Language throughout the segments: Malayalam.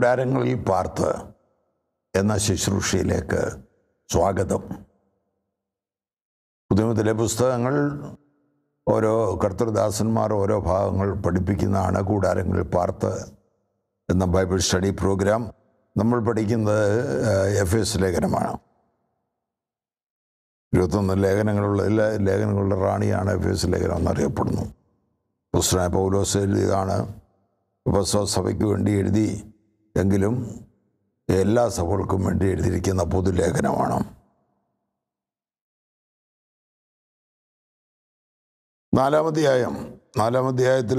കൂടാരങ്ങളിൽ പാർത്ത് എന്ന ശുശ്രൂഷയിലേക്ക് സ്വാഗതം പുതുമത്തിലെ പുസ്തകങ്ങൾ ഓരോ കർത്തൃദാസന്മാർ ഓരോ ഭാഗങ്ങൾ പഠിപ്പിക്കുന്നതാണ് കൂടാരങ്ങളിൽ പാർത്ത് എന്ന ബൈബിൾ സ്റ്റഡി പ്രോഗ്രാം നമ്മൾ പഠിക്കുന്നത് എഫ് എസ് ലേഖനമാണ് ഇരുപത്തൊന്ന് ലേഖനങ്ങളുള്ള എല്ലാ ലേഖനങ്ങളുടെ റാണിയാണ് എഫ് എസ് ലേഖനം എന്നറിയപ്പെടുന്നു പുസ്തക പൗലോസ് എഴുതിയതാണ് ഉപസവ സഭയ്ക്ക് വേണ്ടി എഴുതി എങ്കിലും എല്ലാ സഭകൾക്കും വേണ്ടി എഴുതിയിരിക്കുന്ന പൊതുലേഖനമാണ് നാലാമധ്യായം നാലാമധ്യായത്തിൽ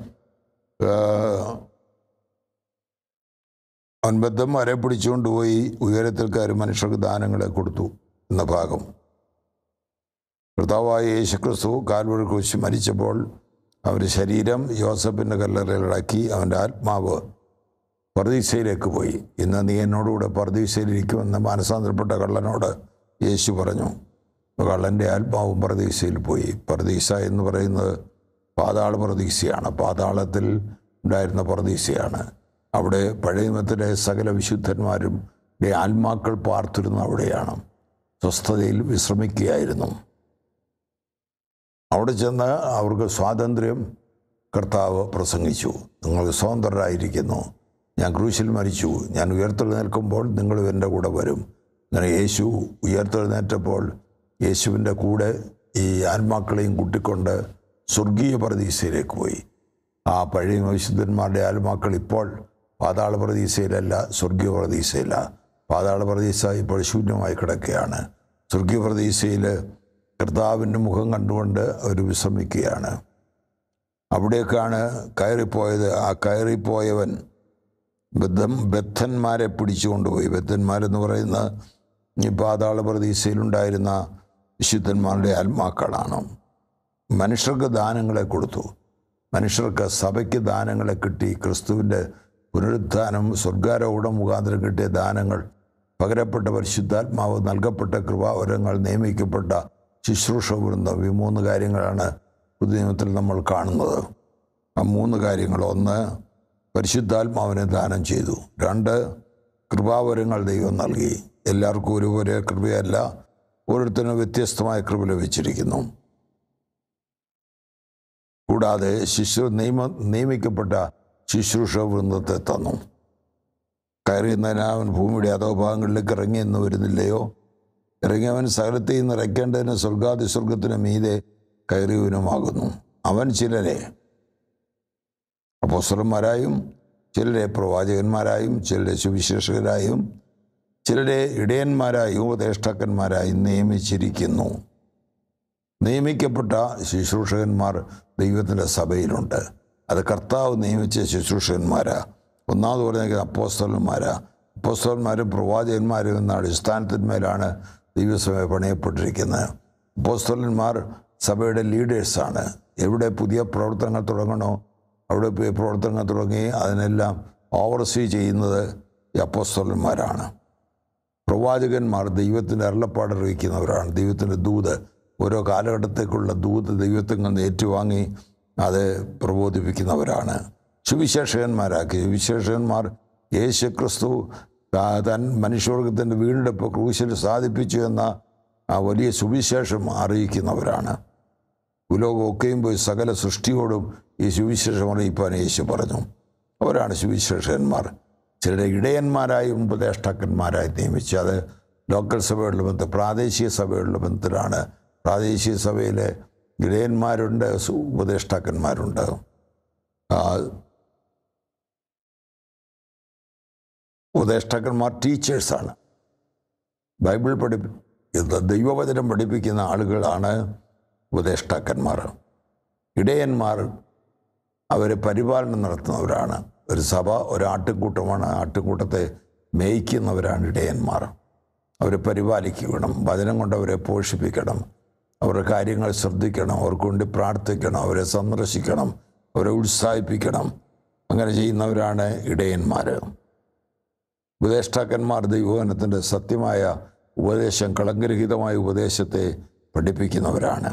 അവൻ ബദ്ധന്മാരെ പിടിച്ചുകൊണ്ടുപോയി ഉയരത്തിൽ കയറി മനുഷ്യർക്ക് ദാനങ്ങളെ കൊടുത്തു എന്ന ഭാഗം കർത്താവായ യേശുക്രിസ്തു കാൽവഴി കുറിച്ച് മരിച്ചപ്പോൾ അവൻ്റെ ശരീരം യോസഫിൻ്റെ കല്ലറയിലടക്കി അവൻ്റെ ആത്മാവ് പർദീസയിലേക്ക് പോയി ഇന്ന് നീ എന്നോടുകൂടെ പർദീസയിലിരിക്കുമെന്ന് മാനസാന്തരപ്പെട്ട കള്ളനോട് യേശു പറഞ്ഞു കള്ളൻ്റെ ആത്മാവും പർദീസയിൽ പോയി പർദീസ എന്ന് പറയുന്നത് പാതാള പ്രതീസയാണ് പാതാളത്തിൽ ഉണ്ടായിരുന്ന പ്രതീസയാണ് അവിടെ പഴയ നിയമത്തിലെ സകല വിശുദ്ധന്മാരും ആത്മാക്കൾ പാർത്തിരുന്ന അവിടെയാണ് സ്വസ്ഥതയിൽ വിശ്രമിക്കുകയായിരുന്നു അവിടെ ചെന്ന് അവർക്ക് സ്വാതന്ത്ര്യം കർത്താവ് പ്രസംഗിച്ചു നിങ്ങൾ സ്വതന്ത്രരായിരിക്കുന്നു ഞാൻ ക്രൂശിൽ മരിച്ചു ഞാൻ ഉയർത്തെഴുന്നേൽക്കുമ്പോൾ നിങ്ങൾ എൻ്റെ കൂടെ വരും അങ്ങനെ യേശു ഉയർത്തെഴുന്നേറ്റപ്പോൾ യേശുവിൻ്റെ കൂടെ ഈ ആത്മാക്കളെയും കൂട്ടിക്കൊണ്ട് സ്വർഗീയ പ്രതീക്ഷയിലേക്ക് പോയി ആ പഴയ വിശുദ്ധന്മാരുടെ ആത്മാക്കൾ ഇപ്പോൾ പാതാള പ്രതീക്ഷയിലല്ല സ്വർഗീയ പ്രതീക്ഷയില്ല പാതാള പ്രതീക്ഷ ഇപ്പോൾ ശൂന്യമായി കിടക്കുകയാണ് സ്വർഗീയ പ്രതീക്ഷയിൽ കർത്താവിൻ്റെ മുഖം കണ്ടുകൊണ്ട് അവർ വിശ്രമിക്കുകയാണ് അവിടേക്കാണ് കയറിപ്പോയത് ആ കയറിപ്പോയവൻ ബദ്ധം ബദ്ധന്മാരെ പിടിച്ചുകൊണ്ടുപോയി ബദ്ധന്മാരെന്ന് പറയുന്ന ഈ പാതാള പ്രതീക്ഷയിലുണ്ടായിരുന്ന വിശുദ്ധന്മാരുടെ ആത്മാക്കളാണ് മനുഷ്യർക്ക് ദാനങ്ങളെ കൊടുത്തു മനുഷ്യർക്ക് സഭയ്ക്ക് ദാനങ്ങളെ കിട്ടി ക്രിസ്തുവിൻ്റെ പുനരുത്ഥാനം സ്വർഗാരോഹണം മുഖാന്തരം കിട്ടിയ ദാനങ്ങൾ പകരപ്പെട്ട പരിശുദ്ധാത്മാവ് നൽകപ്പെട്ട കൃപാവരങ്ങൾ നിയമിക്കപ്പെട്ട ശുശ്രൂഷ വൃന്ദം ഈ മൂന്ന് കാര്യങ്ങളാണ് പുതിയ നിയമത്തിൽ നമ്മൾ കാണുന്നത് ആ മൂന്ന് കാര്യങ്ങൾ ഒന്ന് പരിശുദ്ധാത്മാവിനെ ദാനം ചെയ്തു രണ്ട് കൃപാവരങ്ങൾ ദൈവം നൽകി എല്ലാവർക്കും ഒരുപോലെ കൃപയല്ല ഓരോരുത്തരും വ്യത്യസ്തമായ കൃപ ലഭിച്ചിരിക്കുന്നു കൂടാതെ ശുശ്രൂ നിയമ നിയമിക്കപ്പെട്ട ശുശ്രൂഷ വൃന്ദത്തെ തന്നു കയറിയുന്നതിന് അവൻ ഭൂമിയുടെ അതോ ഭാഗങ്ങളിലേക്ക് ഇറങ്ങി എന്ന് വരുന്നില്ലയോ ഇറങ്ങിയവൻ സകലത്തെയും നിറയ്ക്കേണ്ടതിന് സ്വർഗാതി സ്വർഗത്തിന് മീതെ കയറിയവനുമാകുന്നു അവൻ ചിലരെ അപ്പോസ്തലന്മാരായും ചിലരെ പ്രവാചകന്മാരായും ചിലരെ സുവിശേഷകരായും ചിലരെ ഇടയന്മാരായും ഉപദേഷ്ടാക്കന്മാരായും നിയമിച്ചിരിക്കുന്നു നിയമിക്കപ്പെട്ട ശുശ്രൂഷകന്മാർ ദൈവത്തിൻ്റെ സഭയിലുണ്ട് അത് കർത്താവ് നിയമിച്ച ശുശ്രൂഷകന്മാരാ ഒന്നാമത് പറഞ്ഞ അപ്പോസ്തലന്മാരാ അപ്പോസ്തലന്മാരും പ്രവാചകന്മാരും എന്ന അടിസ്ഥാനത്തിന്മേലാണ് ദൈവസഭ പണിയപ്പെട്ടിരിക്കുന്നത് അപ്പോസ്തലന്മാർ സഭയുടെ ലീഡേഴ്സാണ് എവിടെ പുതിയ പ്രവർത്തനങ്ങൾ തുടങ്ങണോ അവിടെ പോയി പ്രവർത്തനങ്ങൾ തുടങ്ങി അതിനെല്ലാം ഓവർസീ ചെയ്യുന്നത് ഈ അപ്പോസ്തലന്മാരാണ് പ്രവാചകന്മാർ ദൈവത്തിൻ്റെ അരുളപ്പാട് അറിയിക്കുന്നവരാണ് ദൈവത്തിൻ്റെ ദൂത് ഓരോ കാലഘട്ടത്തേക്കുള്ള ദൂത് ദൈവത്തിൽ നിന്ന് ഏറ്റുവാങ്ങി അത് പ്രബോധിപ്പിക്കുന്നവരാണ് സുവിശേഷകന്മാരാക്കി സുവിശേഷകന്മാർ യേശു ക്രിസ്തു തൻ മനുഷ്യവർഗത്തിൻ്റെ വീണ്ടെടുപ്പ് ക്രൂശിൽ സാധിപ്പിച്ചു എന്ന ആ വലിയ സുവിശേഷം അറിയിക്കുന്നവരാണ് ഭൂലോകമൊക്കെയും പോയി സകല സൃഷ്ടിയോടും ഈ സുവിശേഷം അറിയിപ്പാൻ യേശു പറഞ്ഞു അവരാണ് സുവിശേഷകന്മാർ ചിലരെ ഇടയന്മാരായും ഉപദേഷ്ടാക്കന്മാരായി നിയമിച്ച് അത് ലോക്കൽ സഭയുള്ള ബന്ധം പ്രാദേശിക സഭയുള്ള ബന്ധത്തിലാണ് പ്രാദേശിക സഭയിലെ ഇടയന്മാരുണ്ട് ഉപദേഷ്ടാക്കന്മാരുണ്ട് ഉപദേഷ്ടാക്കന്മാർ ടീച്ചേഴ്സാണ് ബൈബിൾ പഠിപ്പി ദൈവവചനം പഠിപ്പിക്കുന്ന ആളുകളാണ് ഉപദേഷ്ടാക്കന്മാർ ഇടയന്മാർ അവർ പരിപാലനം നടത്തുന്നവരാണ് ഒരു സഭ ഒരു ആട്ടിൻകൂട്ടമാണ് ആട്ടിൻകൂട്ടത്തെ മേയ്ക്കുന്നവരാണ് ഇടയന്മാർ അവരെ പരിപാലിക്കണം വചനം കൊണ്ട് അവരെ പോഷിപ്പിക്കണം അവരുടെ കാര്യങ്ങൾ ശ്രദ്ധിക്കണം അവർക്ക് വേണ്ടി പ്രാർത്ഥിക്കണം അവരെ സന്ദർശിക്കണം അവരെ ഉത്സാഹിപ്പിക്കണം അങ്ങനെ ചെയ്യുന്നവരാണ് ഇടയന്മാർ ഉപദേഷ്ടാക്കന്മാർ ദൈവവനത്തിൻ്റെ സത്യമായ ഉപദേശം കളങ്കരഹിതമായ ഉപദേശത്തെ പഠിപ്പിക്കുന്നവരാണ്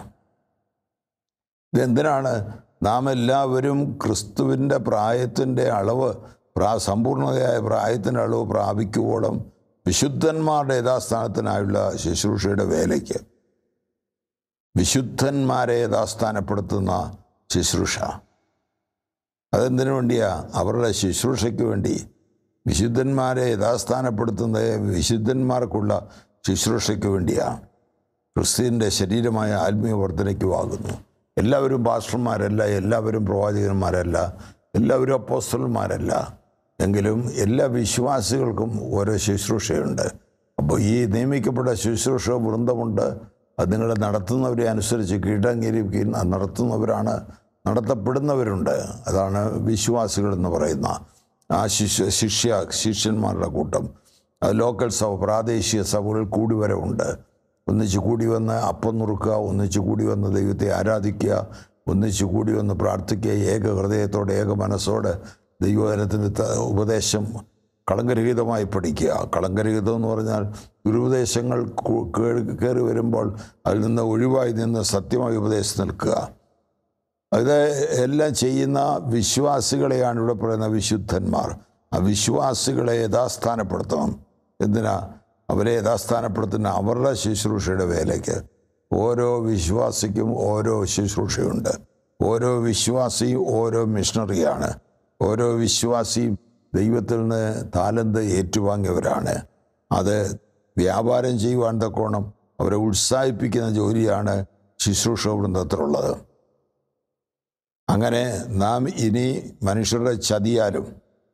ഇതെന്തിനാണ് നാം എല്ലാവരും ക്രിസ്തുവിൻ്റെ പ്രായത്തിൻ്റെ അളവ് പ്രാ സമ്പൂർണതയായ പ്രായത്തിൻ്റെ അളവ് പ്രാപിക്കുവോളം വിശുദ്ധന്മാരുടെ യഥാസ്ഥാനത്തിനായുള്ള ശുശ്രൂഷയുടെ വേലയ്ക്ക് വിശുദ്ധന്മാരെ യഥാസ്ഥാനപ്പെടുത്തുന്ന ശുശ്രൂഷ അതെന്തിനു വേണ്ടിയാ അവരുടെ ശുശ്രൂഷയ്ക്ക് വേണ്ടി വിശുദ്ധന്മാരെ യഥാസ്ഥാനപ്പെടുത്തുന്നത് വിശുദ്ധന്മാർക്കുള്ള ശുശ്രൂഷയ്ക്ക് വേണ്ടിയാണ് ക്രിസ്തുവിൻ്റെ ശരീരമായ ആത്മീയ വർധനയ്ക്കുമാകുന്നു എല്ലാവരും പാസ്റ്റർമാരല്ല എല്ലാവരും പ്രവാചകന്മാരല്ല എല്ലാവരും അപ്പോസ്റ്റലന്മാരല്ല എങ്കിലും എല്ലാ വിശ്വാസികൾക്കും ഓരോ ശുശ്രൂഷയുണ്ട് അപ്പോൾ ഈ നിയമിക്കപ്പെട്ട ശുശ്രൂഷ വൃന്ദമുണ്ട് അത് നിങ്ങളെ നടത്തുന്നവരെ അനുസരിച്ച് കീഴടങ്ങിയിരിക്കുന്ന നടത്തുന്നവരാണ് നടത്തപ്പെടുന്നവരുണ്ട് അതാണ് വിശ്വാസികൾ എന്ന് പറയുന്ന ആ ശിഷ്യ ശിഷ്യ ശിഷ്യന്മാരുടെ കൂട്ടം അത് ലോക്കൽ സഭ പ്രാദേശിക സഭകളിൽ കൂടി വരെ ഉണ്ട് ഒന്നിച്ച് കൂടി വന്ന് അപ്പം നുറുക്കുക ഒന്നിച്ച് കൂടി വന്ന് ദൈവത്തെ ആരാധിക്കുക ഒന്നിച്ച് കൂടി വന്ന് പ്രാർത്ഥിക്കുക ഏക ഹൃദയത്തോടെ ഏക മനസ്സോടെ ദൈവജനത്തിൻ്റെ ത- ഉപദേശം കളങ്കരഹിതമായി പഠിക്കുക കളങ്കരഹിതം എന്ന് പറഞ്ഞാൽ ദുരുപദേശങ്ങൾ കു- കേറി കയറി വരുമ്പോൾ അതിൽ നിന്ന് ഒഴിവായി നിന്ന് സത്യമായി ഉപദേശം നിൽക്കുക ഇത് എല്ലാം ചെയ്യുന്ന വിശ്വാസികളെയാണ് ഇവിടെ പറയുന്ന വിശുദ്ധന്മാർ ആ വിശ്വാസികളെ യഥാസ്ഥാനപ്പെടുത്തണം എന്തിനാ അവരെ യഥാസ്ഥാനപ്പെടുത്തുന്ന അവരുടെ ശുശ്രൂഷയുടെ വേലയ്ക്ക് ഓരോ വിശ്വാസിക്കും ഓരോ ശുശ്രൂഷയുണ്ട് ഓരോ വിശ്വാസിയും ഓരോ മിഷണറിയാണ് ഓരോ വിശ്വാസിയും ദൈവത്തിൽ നിന്ന് താലന്ത് ഏറ്റുവാങ്ങിയവരാണ് അത് വ്യാപാരം ചെയ്യുവാൻ തക്കോണം അവരെ ഉത്സാഹിപ്പിക്കുന്ന ജോലിയാണ് ശുശ്രൂഷ വൃന്ദത്തിലുള്ളത് അങ്ങനെ നാം ഇനി മനുഷ്യരുടെ ചതിയാലും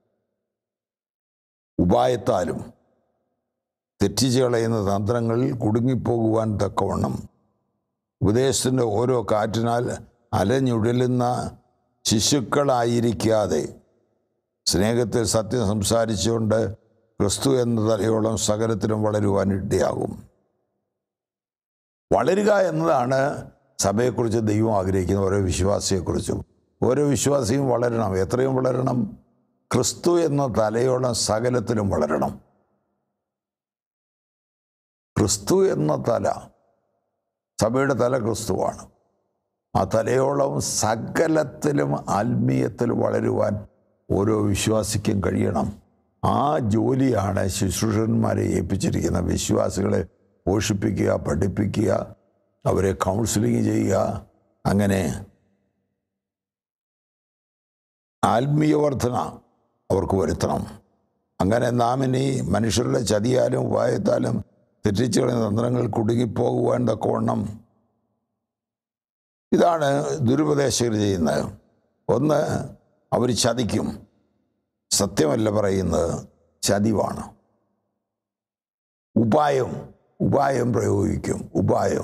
ഉപായത്താലും തെറ്റിച്ച് കളയുന്ന തന്ത്രങ്ങളിൽ കുടുങ്ങിപ്പോകുവാൻ തക്കവണ്ണം ഉപദേശത്തിൻ്റെ ഓരോ കാറ്റിനാൽ അലഞ്ഞുഴലുന്ന ശിശുക്കളായിരിക്കാതെ സ്നേഹത്തിൽ സത്യം സംസാരിച്ചുകൊണ്ട് ക്രിസ്തു എന്ന തലയോളം സകലത്തിലും വളരുവാൻ ഇടയാകും വളരുക എന്നതാണ് സഭയെക്കുറിച്ച് ദൈവം ആഗ്രഹിക്കുന്ന ഓരോ വിശ്വാസിയെക്കുറിച്ചും ഓരോ വിശ്വാസിയും വളരണം എത്രയും വളരണം ക്രിസ്തു എന്ന തലയോളം സകലത്തിലും വളരണം ക്രിസ്തു എന്ന തല സഭയുടെ തല ക്രിസ്തുവാണ് ആ തലയോളം സകലത്തിലും ആത്മീയത്തിലും വളരുവാൻ ഓരോ വിശ്വാസിക്കും കഴിയണം ആ ജോലിയാണ് ശുശ്രൂഷന്മാരെ ഏൽപ്പിച്ചിരിക്കുന്ന വിശ്വാസികളെ പോഷിപ്പിക്കുക പഠിപ്പിക്കുക അവരെ കൗൺസിലിംഗ് ചെയ്യുക അങ്ങനെ ആത്മീയ വർധന അവർക്ക് വരുത്തണം അങ്ങനെ നാം ഇനി മനുഷ്യരുടെ ചതിയാലും ഉപായത്താലും തെറ്റിച്ചു കളയുന്ന തന്ത്രങ്ങൾ കുടുങ്ങിപ്പോകുവാൻ തക്കവണ്ണം ഇതാണ് ദുരുപദേശകർ ചെയ്യുന്നത് ഒന്ന് അവർ ചതിക്കും സത്യമല്ല പറയുന്നത് ചതിവാണ് ഉപായം ഉപായം പ്രയോഗിക്കും ഉപായം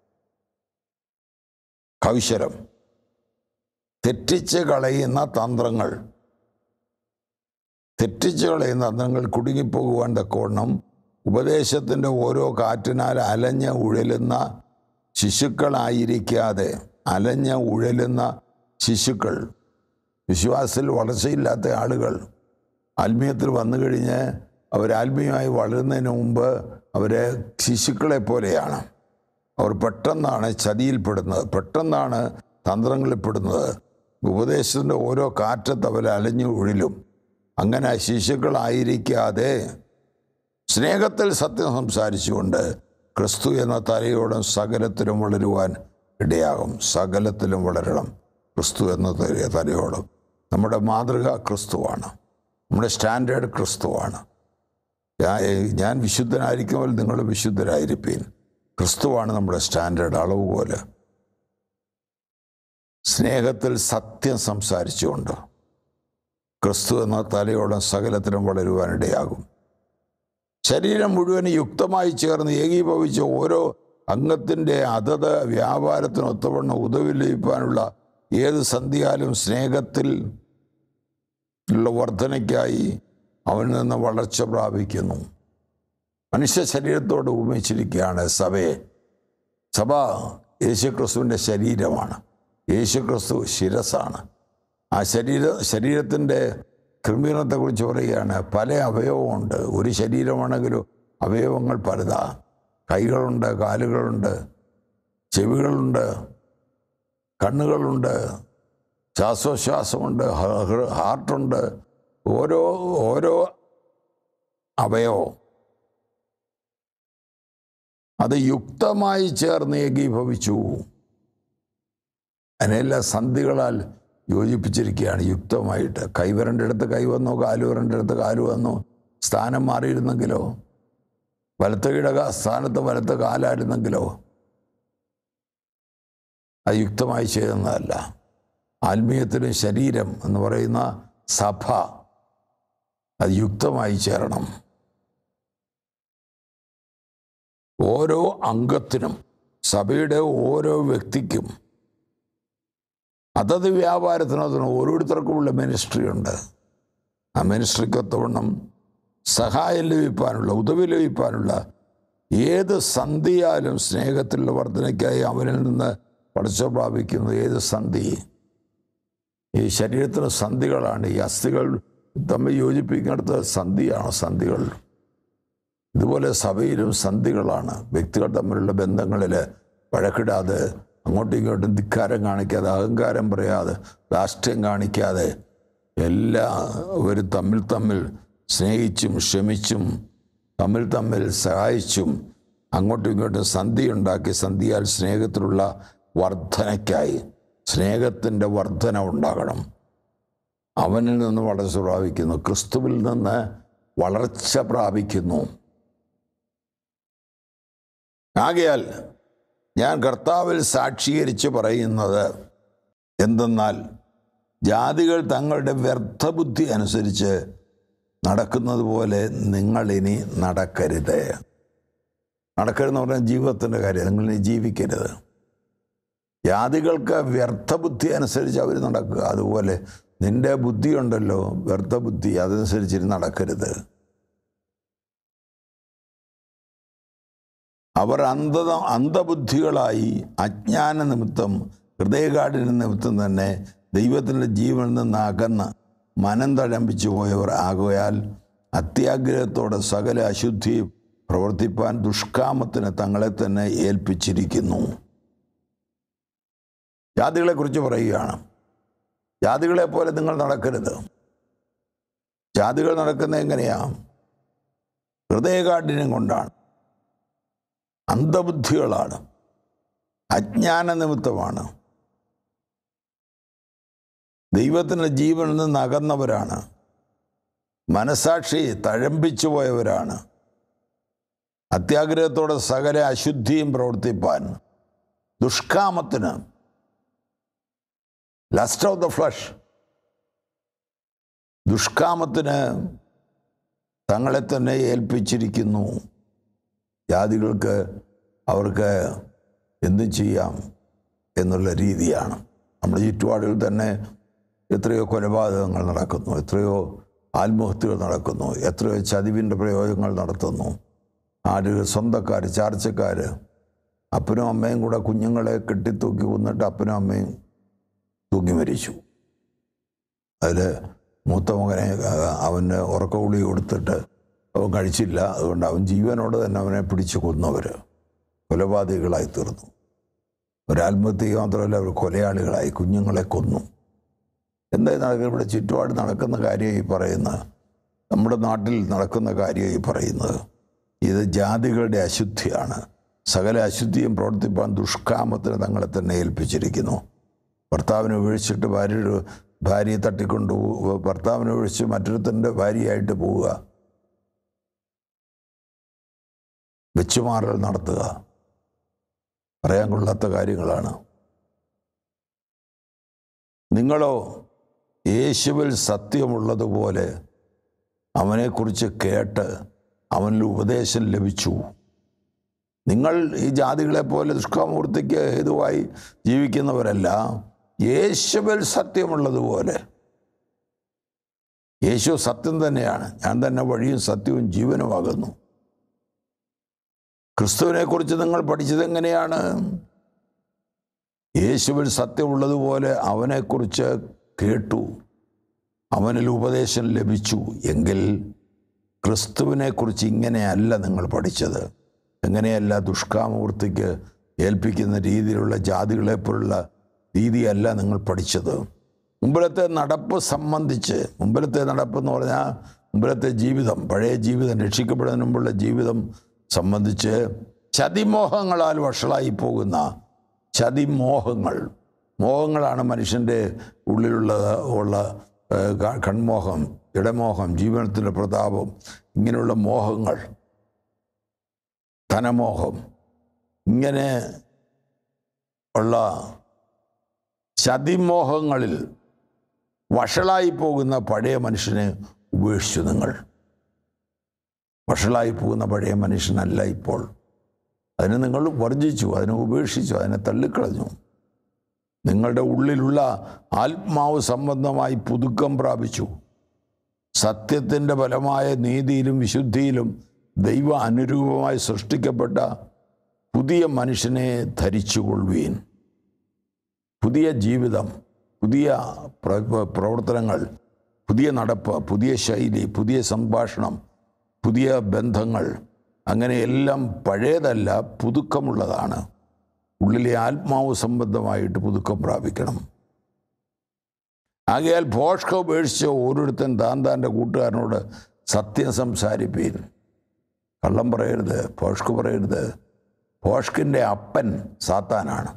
കൗശലം തെറ്റിച്ച് കളയുന്ന തന്ത്രങ്ങൾ തെറ്റിച്ച് കളയുന്ന തന്ത്രങ്ങൾ കുടുങ്ങിപ്പോകുവാൻ തക്കവണ്ണം ഉപദേശത്തിൻ്റെ ഓരോ കാറ്റിനാൽ അലഞ്ഞ ഉഴലുന്ന ശിശുക്കളായിരിക്കാതെ അലഞ്ഞ ഉഴലുന്ന ശിശുക്കൾ വിശ്വാസത്തിൽ വളർച്ചയില്ലാത്ത ആളുകൾ ആത്മീയത്തിൽ വന്നു കഴിഞ്ഞ് അവർ ആത്മീയമായി വളരുന്നതിന് മുമ്പ് അവരെ ശിശുക്കളെ പോലെയാണ് അവർ പെട്ടെന്നാണ് ചതിയിൽപ്പെടുന്നത് പെട്ടെന്നാണ് തന്ത്രങ്ങളിൽപ്പെടുന്നത് ഉപദേശത്തിൻ്റെ ഓരോ കാറ്റത്ത് അവർ അലഞ്ഞു ഉഴിലും അങ്ങനെ ശിശുക്കളായിരിക്കാതെ സ്നേഹത്തിൽ സത്യം സംസാരിച്ചുകൊണ്ട് ക്രിസ്തു എന്ന തലയോടും സകലത്തിലും വളരുവാൻ ഇടയാകും സകലത്തിലും വളരണം ക്രിസ്തു എന്ന തല- തലയോടും നമ്മുടെ മാതൃക ക്രിസ്തുവാണ് നമ്മുടെ സ്റ്റാൻഡേർഡ് ക്രിസ്തുവാണ് ഞാൻ ഞാൻ വിശുദ്ധനായിരിക്കുമ്പോൾ നിങ്ങൾ വിശുദ്ധരായിരിപ്പീൻ ക്രിസ്തുവാണ് നമ്മുടെ സ്റ്റാൻഡേർഡ് അളവുപോലെ സ്നേഹത്തിൽ സത്യം സംസാരിച്ചുകൊണ്ട് ക്രിസ്തു എന്ന തലയോളം സകലത്തിലും വളരുവാനിടയാകും ശരീരം മുഴുവൻ യുക്തമായി ചേർന്ന് ഏകീഭവിച്ച ഓരോ അംഗത്തിൻ്റെ അതത് വ്യാപാരത്തിന് ഒത്തവണ്ണം ഉദവി ലഭിക്കാനുള്ള ഏത് സന്ധിയാലും സ്നേഹത്തിൽ ഉള്ള വർധനയ്ക്കായി അവനിൽ നിന്ന് വളർച്ച പ്രാപിക്കുന്നു മനുഷ്യ ശരീരത്തോട് ഉപമിച്ചിരിക്കുകയാണ് സഭയെ സഭ യേശുക്രിസ്തുവിൻ്റെ ശരീരമാണ് യേശുക്രിസ്തു ശിരസാണ് ആ ശരീര ശരീരത്തിൻ്റെ ക്രമീകരണത്തെക്കുറിച്ച് പറയുകയാണ് പല അവയവമുണ്ട് ഒരു ശരീരമാണെങ്കിലും അവയവങ്ങൾ പലതാ കൈകളുണ്ട് കാലുകളുണ്ട് ചെവികളുണ്ട് കണ്ണുകളുണ്ട് ശ്വാസോച്ഛ്വാസമുണ്ട് ഹ- ഹ- ഹാർട്ടുണ്ട് ഓരോ ഓരോ അവയവവും അത് യുക്തമായി ചേർന്ന് ഏകീഭവിച്ചു അതിനെല്ലാം സന്ധികളാൽ യോജിപ്പിച്ചിരിക്കുകയാണ് യുക്തമായിട്ട് കൈവരൻ്റെ അടുത്ത് കൈ വന്നു കാലുവരൻ്റെ അടുത്ത് കാല് വന്നു സ്ഥാനം മാറിയിരുന്നെങ്കിലോ വലത്ത് കിടക സ്ഥാനത്ത് വലത്ത് കാലായിരുന്നെങ്കിലോ അത് യുക്തമായി ചെയ്യുന്നതല്ല ആത്മീയത്തിലും ശരീരം എന്ന് പറയുന്ന സഭ അത് യുക്തമായി ചേരണം ഓരോ അംഗത്തിനും സഭയുടെ ഓരോ വ്യക്തിക്കും അതത് വ്യാപാരത്തിനകത്തിന് ഓരോരുത്തർക്കുമുള്ള മിനിസ്ട്രി ഉണ്ട് ആ മിനിസ്ട്രിക്കൊത്തവണ്ണം സഹായം ലഭിക്കാനുള്ള ഉദവി ലഭിക്കാനുള്ള ഏത് സന്ധിയാലും സ്നേഹത്തിലുള്ള വർധനയ്ക്കായി അവനിൽ നിന്ന് പഠിച്ച പ്രാപിക്കുന്നു ഏത് സന്ധി ഈ ശരീരത്തിന് സന്ധികളാണ് ഈ അസ്ഥികൾ തമ്മിൽ യോജിപ്പിക്കുന്നിടത്ത് സന്ധിയാണ് സന്ധികൾ ഇതുപോലെ സഭയിലും സന്ധികളാണ് വ്യക്തികൾ തമ്മിലുള്ള ബന്ധങ്ങളിൽ വഴക്കിടാതെ അങ്ങോട്ടും ഇങ്ങോട്ടും ധിക്കാരം കാണിക്കാതെ അഹങ്കാരം പറയാതെ രാഷ്ട്രീയം കാണിക്കാതെ എല്ലാവരും തമ്മിൽ തമ്മിൽ സ്നേഹിച്ചും ക്ഷമിച്ചും തമ്മിൽ തമ്മിൽ സഹായിച്ചും അങ്ങോട്ടും ഇങ്ങോട്ടും സന്ധി ഉണ്ടാക്കി സന്ധിയാൽ സ്നേഹത്തിലുള്ള വർധനയ്ക്കായി സ്നേഹത്തിൻ്റെ വർധന ഉണ്ടാകണം അവനിൽ നിന്ന് വളർച്ച പ്രാപിക്കുന്നു ക്രിസ്തുവിൽ നിന്ന് വളർച്ച പ്രാപിക്കുന്നു ആകയാൽ ഞാൻ കർത്താവിൽ സാക്ഷീകരിച്ച് പറയുന്നത് എന്തെന്നാൽ ജാതികൾ തങ്ങളുടെ വ്യർത്ഥബുദ്ധി അനുസരിച്ച് നടക്കുന്നത് പോലെ നിങ്ങളിനി നടക്കരുത് നടക്കരുതെന്ന് പറഞ്ഞാൽ ജീവിതത്തിൻ്റെ കാര്യം നിങ്ങളിനി ജീവിക്കരുത് ജാതികൾക്ക് വ്യർത്ഥബുദ്ധി അനുസരിച്ച് അവർ നടക്കുക അതുപോലെ നിന്റെ ബുദ്ധിയുണ്ടല്ലോ വ്യർത്ഥബുദ്ധി അതനുസരിച്ച് നടക്കരുത് അവർ അന്ധത അന്ധബുദ്ധികളായി അജ്ഞാന നിമിത്തം ഹൃദയകാഠിന നിമിത്തം തന്നെ ദൈവത്തിൻ്റെ ജീവനിൽ നിന്ന് അകന്ന് മനം തഴമ്പിച്ചു പോയവർ ആകയാൽ അത്യാഗ്രഹത്തോടെ സകല അശുദ്ധിയും പ്രവർത്തിപ്പാൻ ദുഷ്കാമത്തിന് തങ്ങളെ തന്നെ ഏൽപ്പിച്ചിരിക്കുന്നു ജാതികളെക്കുറിച്ച് പറയുകയാണ് ജാതികളെ പോലെ നിങ്ങൾ നടക്കരുത് ജാതികൾ നടക്കുന്നത് എങ്ങനെയാണ് ഹൃദയകാഠിന്യം കൊണ്ടാണ് അന്ധബുദ്ധികളാണ് അജ്ഞാന നിമിത്തമാണ് ദൈവത്തിൻ്റെ ജീവനിൽ നിന്ന് അകന്നവരാണ് മനസാക്ഷി തഴമ്പിച്ചു പോയവരാണ് അത്യാഗ്രഹത്തോടെ സകല അശുദ്ധിയും പ്രവർത്തിപ്പാൻ ദുഷ്കാമത്തിന് ലസ്റ്റ് ഓഫ് ദ ഫ്ലഷ് ദുഷ്കാമത്തിന് തങ്ങളെ തന്നെ ഏൽപ്പിച്ചിരിക്കുന്നു ജാതികൾക്ക് അവർക്ക് എന്തും ചെയ്യാം എന്നുള്ള രീതിയാണ് നമ്മുടെ ചുറ്റുപാടുകൾ തന്നെ എത്രയോ കൊലപാതകങ്ങൾ നടക്കുന്നു എത്രയോ ആത്മഹത്യകൾ നടക്കുന്നു എത്രയോ ചതിവിൻ്റെ പ്രയോഗങ്ങൾ നടത്തുന്നു ആരുകൾ സ്വന്തക്കാർ ചാർച്ചക്കാർ അപ്പനും അമ്മയും കൂടെ കുഞ്ഞുങ്ങളെ കെട്ടിത്തൂക്കി കൊന്നിട്ട് അപ്പനും അമ്മയും തൂങ്ങി മരിച്ചു അതിൽ മൂത്ത മകനെ അവന് ഉറക്കഗുളി കൊടുത്തിട്ട് അവൻ കഴിച്ചില്ല അതുകൊണ്ട് അവൻ ജീവനോട് തന്നെ അവനെ പിടിച്ച് കൊന്നവർ കൊലപാതകികളായി തീർന്നു ഒരാത്മഹത്യ മാത്രമല്ല അവർ കൊലയാളികളായി കുഞ്ഞുങ്ങളെ കൊന്നു എന്തായി നടക്കുന്നത് ഇവിടെ ചുറ്റുപാട് നടക്കുന്ന കാര്യം ഈ പറയുന്നത് നമ്മുടെ നാട്ടിൽ നടക്കുന്ന കാര്യം ഈ പറയുന്നത് ഇത് ജാതികളുടെ അശുദ്ധിയാണ് സകല അശുദ്ധിയും പ്രവർത്തിപ്പാൻ ദുഷ്കാമത്തിന് തങ്ങളെ തന്നെ ഏൽപ്പിച്ചിരിക്കുന്നു ഭർത്താവിനെ ഒഴിച്ചിട്ട് ഭാര്യ ഭാര്യയെ തട്ടിക്കൊണ്ടു ഭർത്താവിനെ ഒഴിച്ച് മറ്റൊരുത്തൻ്റെ ഭാര്യയായിട്ട് പോവുക വെച്ചുമാറൽ നടത്തുക പറയാൻ കൊള്ളാത്ത കാര്യങ്ങളാണ് നിങ്ങളോ യേശുവിൽ സത്യമുള്ളതുപോലെ അവനെക്കുറിച്ച് കേട്ട് അവനിൽ ഉപദേശം ലഭിച്ചു നിങ്ങൾ ഈ ജാതികളെ പോലെ ദുഷ്കാമൂർത്തിക്ക് ഹേതുവായി ജീവിക്കുന്നവരല്ല യേശുവിൽ സത്യമുള്ളതുപോലെ യേശു സത്യം തന്നെയാണ് ഞാൻ തന്നെ വഴിയും സത്യവും ജീവനുമാകുന്നു ക്രിസ്തുവിനെക്കുറിച്ച് നിങ്ങൾ പഠിച്ചത് എങ്ങനെയാണ് യേശുവിൽ സത്യമുള്ളതുപോലെ അവനെക്കുറിച്ച് കേട്ടു അവനിൽ ഉപദേശം ലഭിച്ചു എങ്കിൽ ക്രിസ്തുവിനെക്കുറിച്ച് ഇങ്ങനെയല്ല നിങ്ങൾ പഠിച്ചത് എങ്ങനെയല്ല ദുഷ്കാമൂർത്തിക്ക് ഏൽപ്പിക്കുന്ന രീതിയിലുള്ള ജാതികളെപ്പോലുള്ള രീതിയല്ല നിങ്ങൾ പഠിച്ചത് മുമ്പിലത്തെ നടപ്പ് സംബന്ധിച്ച് മുമ്പിലത്തെ നടപ്പ് എന്ന് പറഞ്ഞാൽ മുമ്പിലത്തെ ജീവിതം പഴയ ജീവിതം രക്ഷിക്കപ്പെടുന്നതിന് മുമ്പുള്ള ജീവിതം സംബന്ധിച്ച് ചതിമോഹങ്ങളാൽ വഷളായി പോകുന്ന ചതിമോഹങ്ങൾ മോഹങ്ങളാണ് മനുഷ്യൻ്റെ ഉള്ളിലുള്ള ഉള്ള ഏഹ്, ക- കൺമോഹം ഇടമോഹം ജീവനത്തിൻ്റെ പ്രതാപം ഇങ്ങനെയുള്ള മോഹങ്ങൾ ധനമോഹം ഇങ്ങനെ ഉള്ള ചതിമോഹങ്ങളിൽ വഷളായി പോകുന്ന പഴയ മനുഷ്യനെ ഉപേക്ഷിച്ചു നിങ്ങൾ വഷളായി പോകുന്ന പഴയ മനുഷ്യനല്ല ഇപ്പോൾ അതിനെ നിങ്ങൾ വർജിച്ചു അതിനെ ഉപേക്ഷിച്ചു അതിനെ തള്ളിക്കളഞ്ഞു നിങ്ങളുടെ ഉള്ളിലുള്ള ആത്മാവ് സംബന്ധമായി പുതുക്കം പ്രാപിച്ചു സത്യത്തിൻ്റെ ഫലമായ നീതിയിലും വിശുദ്ധിയിലും ദൈവ അനുരൂപമായി സൃഷ്ടിക്കപ്പെട്ട പുതിയ മനുഷ്യനെ ധരിച്ചുകൊള്ളുവീൻ പുതിയ ജീവിതം പുതിയ പ്ര- പ്രവർത്തനങ്ങൾ പുതിയ നടപ്പ് പുതിയ ശൈലി പുതിയ സംഭാഷണം പുതിയ ബന്ധങ്ങൾ അങ്ങനെ എല്ലാം പഴയതല്ല പുതുക്കമുള്ളതാണ് ഉള്ളിലെ ആത്മാവ് സംബന്ധമായിട്ട് പുതുക്കം പ്രാപിക്കണം ആകയാൽ ഭോഷ്ക ഉപേക്ഷിച്ച ഓരോരുത്തൻ താൻ താൻ്റെ കൂട്ടുകാരനോട് സത്യം സംസാരിപ്പീൻ കള്ളം പറയരുത് ഭോഷ്ക് പറയരുത് ഭോഷ്കിൻ്റെ അപ്പൻ സാത്താനാണ്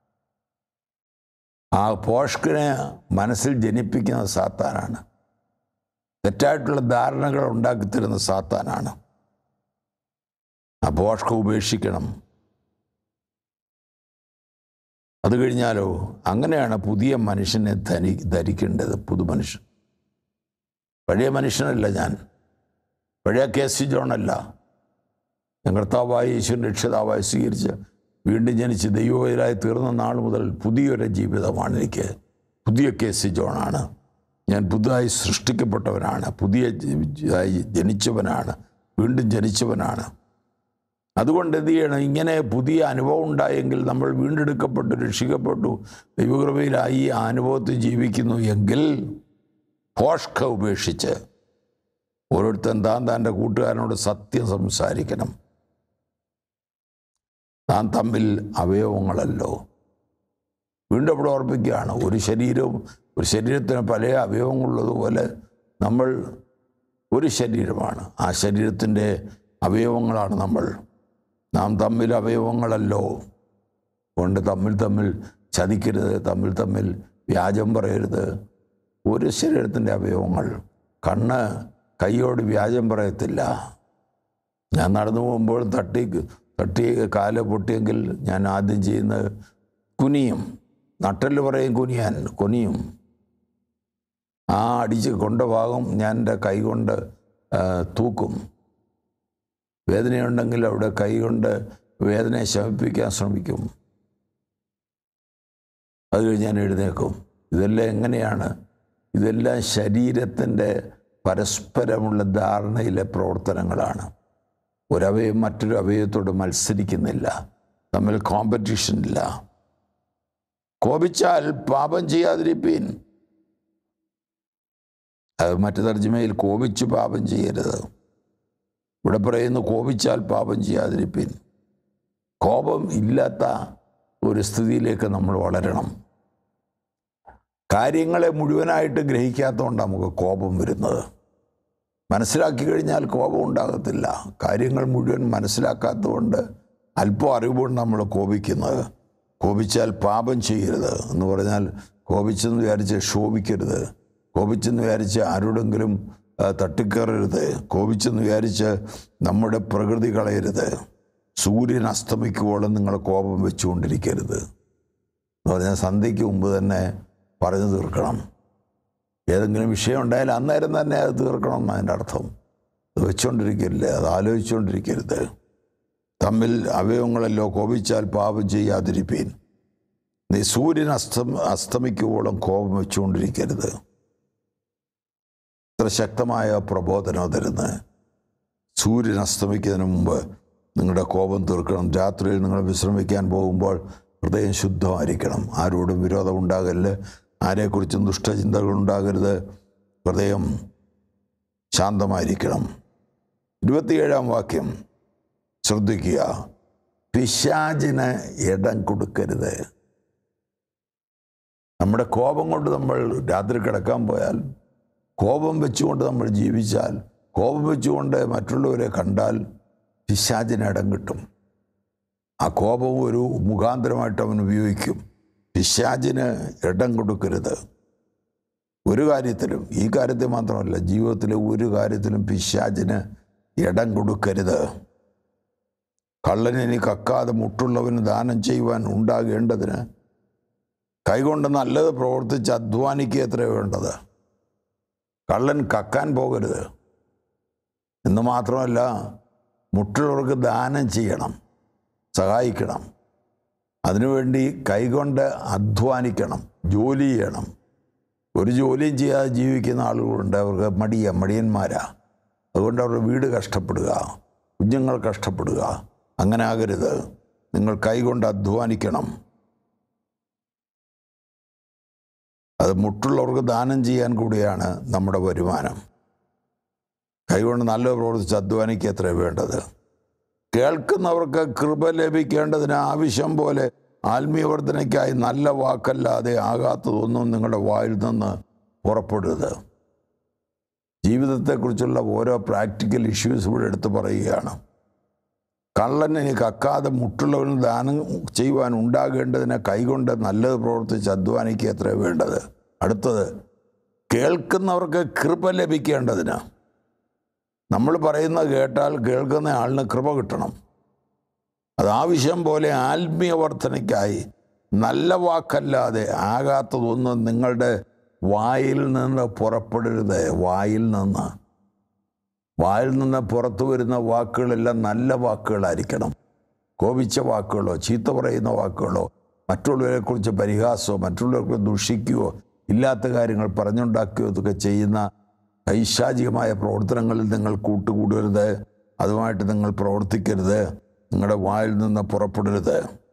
ആ പോഷ്കിനെ മനസ്സിൽ ജനിപ്പിക്കുന്ന സാത്താനാണ് തെറ്റായിട്ടുള്ള ധാരണകൾ ഉണ്ടാക്കിത്തരുന്ന സാത്താനാണ് ആ പോഷ്ക ഉപേക്ഷിക്കണം അത് കഴിഞ്ഞാലോ അങ്ങനെയാണ് പുതിയ മനുഷ്യനെ ധരി ധരിക്കേണ്ടത് പുതുമനുഷ്യൻ പഴയ മനുഷ്യനല്ല ഞാൻ പഴയ കെ സി ജോണല്ല ഞാൻ കർത്താവായി യേശുവിൻ രക്ഷിതാവായി സ്വീകരിച്ച് വീണ്ടും ജനിച്ച് ദൈവവൈരായി തീർന്ന നാൾ മുതൽ പുതിയൊരു ജീവിതമാണ് എനിക്ക് പുതിയ കെ സി ജോണാണ് ഞാൻ പുതുതായി സൃഷ്ടിക്കപ്പെട്ടവനാണ് പുതിയ ജ- ആയി ജനിച്ചവനാണ് വീണ്ടും ജനിച്ചവനാണ് അതുകൊണ്ട് എന്ത് ചെയ്യണം ഇങ്ങനെ പുതിയ അനുഭവം ഉണ്ടായെങ്കിൽ നമ്മൾ വീണ്ടെടുക്കപ്പെട്ടു രക്ഷിക്കപ്പെട്ടു ദൈവകൃപയിലായി ആ അനുഭവത്തിൽ ജീവിക്കുന്നു എങ്കിൽ ഭോഷ്ക ഉപേക്ഷിച്ച് ഓരോരുത്തൻ താൻ താൻ്റെ കൂട്ടുകാരനോട് സത്യം സംസാരിക്കണം താൻ തമ്മിൽ അവയവങ്ങളല്ലോ വീണ്ടും അവിടെ ഓർപ്പിക്കുകയാണ് ഒരു ശരീരവും ഒരു ശരീരത്തിന് പല അവയവങ്ങളുള്ളതുപോലെ നമ്മൾ ഒരു ശരീരമാണ് ആ ശരീരത്തിൻ്റെ അവയവങ്ങളാണ് നമ്മൾ നാം തമ്മിൽ അവയവങ്ങളല്ലോ കൊണ്ട് തമ്മിൽ തമ്മിൽ ചതിക്കരുത് തമ്മിൽ തമ്മിൽ വ്യാജം പറയരുത് ഒരു ശരീരത്തിൻ്റെ അവയവങ്ങൾ കണ്ണ് കൈയോട് വ്യാജം പറയത്തില്ല ഞാൻ നടന്നു പോകുമ്പോൾ തട്ടി തട്ടി കാല് പൊട്ടിയെങ്കിൽ ഞാൻ ആദ്യം ചെയ്യുന്നത് കുനിയും നട്ടല് പറയും കുനിയാൻ കുനിയും ആ അടിച്ച് കൊണ്ട ഭാഗം ഞാൻ എൻ്റെ കൈ കൊണ്ട് ആ, തൂക്കും വേദനയുണ്ടെങ്കിൽ അവിടെ കൈ കൊണ്ട് വേദനയെ ശമിപ്പിക്കാൻ ശ്രമിക്കും അത് കഴിഞ്ഞ് ഞാൻ എഴുന്നേക്കും ഇതെല്ലാം എങ്ങനെയാണ് ഇതെല്ലാം ശരീരത്തിൻ്റെ പരസ്പരമുള്ള ധാരണയിലെ പ്രവർത്തനങ്ങളാണ് ഒരവയം മറ്റൊരു അവയവത്തോട് മത്സരിക്കുന്നില്ല തമ്മിൽ കോമ്പറ്റീഷൻ ഇല്ല കോപിച്ചാൽ പാപം ചെയ്യാതിരിപ്പീൻ അത് മറ്റു തർജ്ജമയിൽ കോപിച്ച് പാപം ചെയ്യരുത് ഇവിടെ പറയുന്നു കോപിച്ചാൽ പാപം ചെയ്യാതിരിപ്പീൻ കോപം ഇല്ലാത്ത ഒരു സ്ഥിതിയിലേക്ക് നമ്മൾ വളരണം കാര്യങ്ങളെ മുഴുവനായിട്ട് ഗ്രഹിക്കാത്തതുകൊണ്ട് നമുക്ക് കോപം വരുന്നത് മനസ്സിലാക്കി കഴിഞ്ഞാൽ കോപം ഉണ്ടാകത്തില്ല കാര്യങ്ങൾ മുഴുവൻ മനസ്സിലാക്കാത്തതുകൊണ്ട് അല്പം അറിവുകൊണ്ട് നമ്മൾ കോപിക്കുന്നത് കോപിച്ചാൽ പാപം ചെയ്യരുത് എന്ന് പറഞ്ഞാൽ കോപിച്ചെന്ന് വിചാരിച്ച് ശോഭിക്കരുത് കോപിച്ചെന്ന് വിചാരിച്ച് ആരോടെങ്കിലും ആ, തട്ടിക്കയറരുത് കോപിച്ചെന്ന് വിചാരിച്ച് നമ്മുടെ പ്രകൃതി കളയരുത് സൂര്യൻ അസ്തമിക്കുവോളം നിങ്ങൾ കോപം വെച്ചുകൊണ്ടിരിക്കരുത് എന്ന് പറഞ്ഞാൽ സന്ധ്യയ്ക്ക് മുമ്പ് തന്നെ പറഞ്ഞു തീർക്കണം ഏതെങ്കിലും വിഷയം ഉണ്ടായാൽ അന്നേരം തന്നെ അത് തീർക്കണം എന്നതിൻ്റെ അർത്ഥം അത് വെച്ചുകൊണ്ടിരിക്കരുത് അത് ആലോചിച്ചുകൊണ്ടിരിക്കരുത് തമ്മിൽ അവയവങ്ങളല്ലോ കോപിച്ചാൽ പാപം ചെയ്യാതിരിപ്പീൻ നീ സൂര്യൻ അസ്തം അസ്തമിക്കുവോളം കോപം വെച്ചുകൊണ്ടിരിക്കരുത് ഇത്ര ശക്തമായ പ്രബോധനം തരുന്നത് സൂര്യൻ അസ്തമിക്കുന്നതിന് മുമ്പ് നിങ്ങളുടെ കോപം തീർക്കണം രാത്രിയിൽ നിങ്ങൾ വിശ്രമിക്കാൻ പോകുമ്പോൾ ഹൃദയം ശുദ്ധമായിരിക്കണം ആരോടും വിരോധം ഉണ്ടാകരുത് ആരെക്കുറിച്ചും ദുഷ്ടചിന്തകൾ ഉണ്ടാകരുത് ഹൃദയം ശാന്തമായിരിക്കണം ഇരുപത്തിയേഴാം വാക്യം ശ്രദ്ധിക്കുക പിശാചിന് ഇടം കൊടുക്കരുത് നമ്മുടെ കോപം കൊണ്ട് നമ്മൾ രാത്രി കിടക്കാൻ പോയാൽ കോപം വെച്ചുകൊണ്ട് നമ്മൾ ജീവിച്ചാൽ കോപം വെച്ചുകൊണ്ട് മറ്റുള്ളവരെ കണ്ടാൽ പിശാചിന് ഇടം കിട്ടും ആ കോപം ഒരു മുഖാന്തരമായിട്ട് അവൻ ഉപയോഗിക്കും പിശാചിന് ഇടം കൊടുക്കരുത് ഒരു കാര്യത്തിലും ഈ കാര്യത്തിൽ മാത്രമല്ല ജീവിതത്തിലെ ഒരു കാര്യത്തിലും പിശാചിന് ഇടം കൊടുക്കരുത് കള്ളനിനി കക്കാതെ മുട്ടുള്ളവന് ദാനം ചെയ്യുവാൻ ഉണ്ടാകേണ്ടതിന് കൈകൊണ്ട് നല്ലത് പ്രവർത്തിച്ച് അധ്വാനിക്കുക എത്ര വേണ്ടത് കള്ളൻ കക്കാൻ പോകരുത് എന്ന് മാത്രമല്ല മുട്ടുള്ളവർക്ക് ദാനം ചെയ്യണം സഹായിക്കണം അതിനുവേണ്ടി കൈകൊണ്ട് അധ്വാനിക്കണം ജോലി ചെയ്യണം ഒരു ജോലിയും ചെയ്യാതെ ജീവിക്കുന്ന ആളുകളുണ്ട് അവർക്ക് മടിയ മടിയന്മാരാ അതുകൊണ്ട് അവരുടെ വീട് കഷ്ടപ്പെടുക കുഞ്ഞുങ്ങൾ കഷ്ടപ്പെടുക അങ്ങനെ ആകരുത് നിങ്ങൾ കൈകൊണ്ട് അധ്വാനിക്കണം അത് മുട്ടുള്ളവർക്ക് ദാനം ചെയ്യാൻ കൂടിയാണ് നമ്മുടെ വരുമാനം കൈകൊണ്ട് നല്ല പ്രവർത്തിച്ച് അധ്വാനിക്കുക എത്ര വേണ്ടത് കേൾക്കുന്നവർക്ക് കൃപ ലഭിക്കേണ്ടതിന് ആവശ്യം പോലെ ആത്മീയവർദ്ധനയ്ക്കായി നല്ല വാക്കല്ലാതെ ആകാത്തതൊന്നും നിങ്ങളുടെ വായിൽ നിന്ന് പുറപ്പെടരുത് ജീവിതത്തെക്കുറിച്ചുള്ള ഓരോ പ്രാക്ടിക്കൽ ഇഷ്യൂസ് ഇവിടെ എടുത്ത് പറയുകയാണ് കള്ളൻ ഇനി കക്കാതെ മുട്ടുള്ളവന് ദാനം ചെയ്യുവാൻ ഉണ്ടാകേണ്ടതിന് കൈകൊണ്ട് നല്ലത് പ്രവർത്തിച്ച് അധ്വാനിക്കുക എത്ര വേണ്ടത് അടുത്തത് കേൾക്കുന്നവർക്ക് കൃപ ലഭിക്കേണ്ടതിന് നമ്മൾ പറയുന്നത് കേട്ടാൽ കേൾക്കുന്ന ആളിന് കൃപ കിട്ടണം അത് ആവശ്യം പോലെ ആത്മീയ വർധനയ്ക്കായി നല്ല വാക്കല്ലാതെ ആകാത്തതൊന്നും നിങ്ങളുടെ വായിൽ നിന്ന് പുറപ്പെടരുത് വായിൽ നിന്ന് വായിൽ നിന്ന് പുറത്തു വരുന്ന വാക്കുകളെല്ലാം നല്ല വാക്കുകളായിരിക്കണം കോപിച്ച വാക്കുകളോ ചീത്ത പറയുന്ന വാക്കുകളോ മറ്റുള്ളവരെക്കുറിച്ച് പരിഹാസമോ മറ്റുള്ളവരെക്കുറിച്ച് ദുഷിക്കുകയോ ഇല്ലാത്ത കാര്യങ്ങൾ പറഞ്ഞുണ്ടാക്കുകയോ ഇതൊക്കെ ചെയ്യുന്ന പൈശാചികമായ പ്രവർത്തനങ്ങളിൽ നിങ്ങൾ കൂട്ടുകൂടരുത് അതുമായിട്ട് നിങ്ങൾ പ്രവർത്തിക്കരുത് നിങ്ങളുടെ വായിൽ നിന്ന് പുറപ്പെടരുത്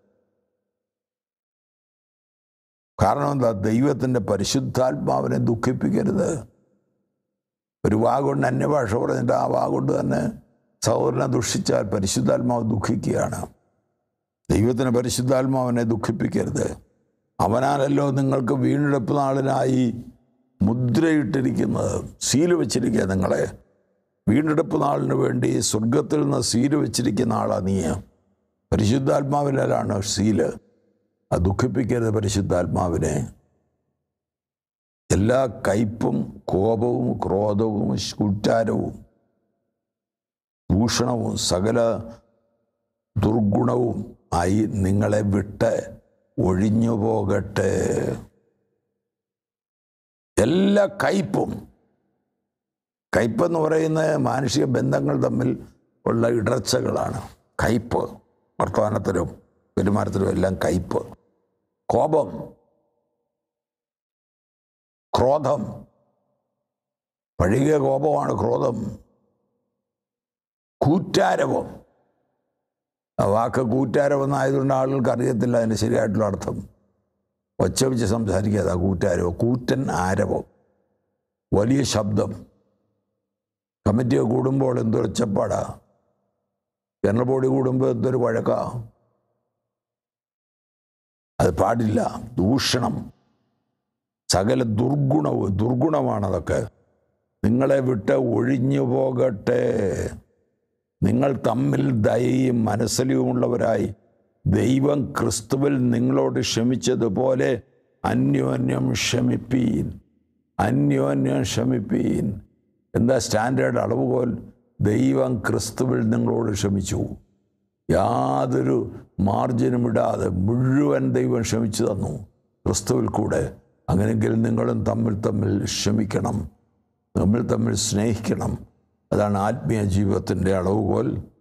കാരണം എന്താ ദൈവത്തിൻ്റെ പരിശുദ്ധാത്മാവിനെ ദുഃഖിപ്പിക്കരുത് ഒരു വാ കൊണ്ട് അന്യഭാഷ പറഞ്ഞിട്ട് ആ വാ കൊണ്ട് തന്നെ സഹോദരനെ ദുഷിച്ചാൽ പരിശുദ്ധാത്മാവ് ദുഃഖിക്കുകയാണ് ദൈവത്തിന് പരിശുദ്ധാത്മാവിനെ ദുഃഖിപ്പിക്കരുത് അവനാണല്ലോ നിങ്ങൾക്ക് വീണ്ടെടുപ്പ് നാളിനായി മുദ്രയിട്ടിരിക്കുന്നത് സീല് വെച്ചിരിക്കുക നിങ്ങളെ വീണ്ടെടുപ്പ് നാളിന് വേണ്ടി സ്വർഗത്തിൽ നിന്ന് സീല് വെച്ചിരിക്കുന്ന ആളാണ് നീ പരിശുദ്ധാത്മാവിലാണ് സീല് അത് ദുഃഖിപ്പിക്കരുത് പരിശുദ്ധാത്മാവിനെ എല്ലാ കയ്പും കോപവും ക്രോധവും കുറ്റാരവും ദൂഷണവും സകല ദുർഗുണവും ആയി നിങ്ങളെ വിട്ട് ഒഴിഞ്ഞു പോകട്ടെ എല്ലാ കയ്പും കയ്പെന്ന് പറയുന്ന മാനുഷിക ബന്ധങ്ങൾ തമ്മിൽ ഉള്ള ഇടർച്ചകളാണ് കയ്പ് വർത്തമാനത്തിലും പെരുമാറ്റത്തിലും എല്ലാം കയ്പ് കോപം ക്രോധം പഴകിയ കോപമാണ് ക്രോധം കൂറ്റാരവം ആ വാക്ക് കൂറ്റാരവെന്നായതുകൊണ്ട് ആളുകൾക്ക് അറിയത്തില്ല അതിൻ്റെ ശരിയായിട്ടുള്ള അർത്ഥം ഒച്ച വെച്ച് സംസാരിക്കാതെ കൂറ്റാരവം കൂറ്റൻ ആരവം വലിയ ശബ്ദം കമ്മിറ്റി കൂടുമ്പോൾ എന്തൊരു ഒച്ചപ്പാടാ ജനറൽ ബോഡി കൂടുമ്പോൾ എന്തൊരു വഴക്കാ അത് പാടില്ല ദൂഷണം സകല ദുർഗുണവും ദുർഗുണമാണതൊക്കെ നിങ്ങളെ വിട്ട് ഒഴിഞ്ഞു പോകട്ടെ നിങ്ങൾ തമ്മിൽ ദയയും മനസ്സലിവുമുള്ളവരായി ദൈവം ക്രിസ്തുവിൽ നിങ്ങളോട് ക്ഷമിച്ചതുപോലെ അന്യോന്യം ക്ഷമിപ്പീൻ അന്യോന്യം ക്ഷമിപ്പീൻ എന്താ സ്റ്റാൻഡേർഡ് അളവുകോൽ ദൈവം ക്രിസ്തുവിൽ നിങ്ങളോട് ക്ഷമിച്ചു യാതൊരു മാർജിനും ഇടാതെ മുഴുവൻ ദൈവം ക്ഷമിച്ചു തന്നു ക്രിസ്തുവിൽ കൂടെ അങ്ങനെങ്കിൽ നിങ്ങളും തമ്മിൽ തമ്മിൽ ക്ഷമിക്കണം തമ്മിൽ തമ്മിൽ സ്നേഹിക്കണം അതാണ് ആത്മീയ ജീവിതത്തിൻ്റെ അളവുകോൽ